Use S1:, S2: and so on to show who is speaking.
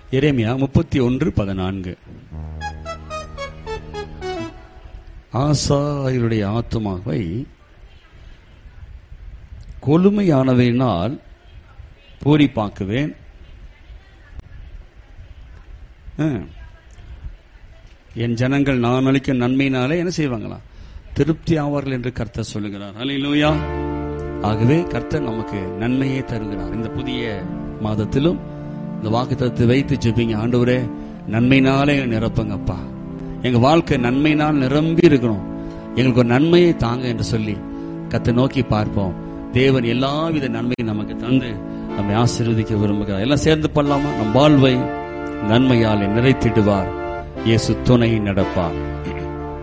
S1: எரேமியா முப்பத்தி ஒன்று பதினான்கு ஆசாரியருடைய ஆத்மாவை கொழுமையானவையினால் பூரிப்பாக்குவேன் ஆ. என் ஜனங்கள் நான் அளிக்கும் நன்மையினாலே என்ன செய்வாங்களா திருப்தி ஆவார்கள் என்று கர்த்தர் சொல்லுகிறார் அல்லேலூயா ஆகவே கர்த்தர் நமக்கு நன்மையே தருகிறார் இந்த புதிய மாதத்திலும் இந்த வாக்குத்தத்தை வைத்து ஜெபிங்க ஆண்டவரே நன்மையினாலே எங்களை நிரப்புங்கப்பா எங்க வாழ்க்கை நன்மையினால் நிரம்பி இருக்கணும் எங்களுக்கு ஒரு நன்மையை தாங்க என்று சொல்லி கத்தை நோக்கி பார்ப்போம் தேவன் எல்லாவித நன்மையும் நமக்கு தந்து நம்மை ஆசீர்வதிக்க விரும்புகிறார் எல்லாம் சேர்ந்து பண்ணலாமா நம் வாழ்வை நன்மையால் நிறைத்திடுவார் இயேசு துணை நடப்பார்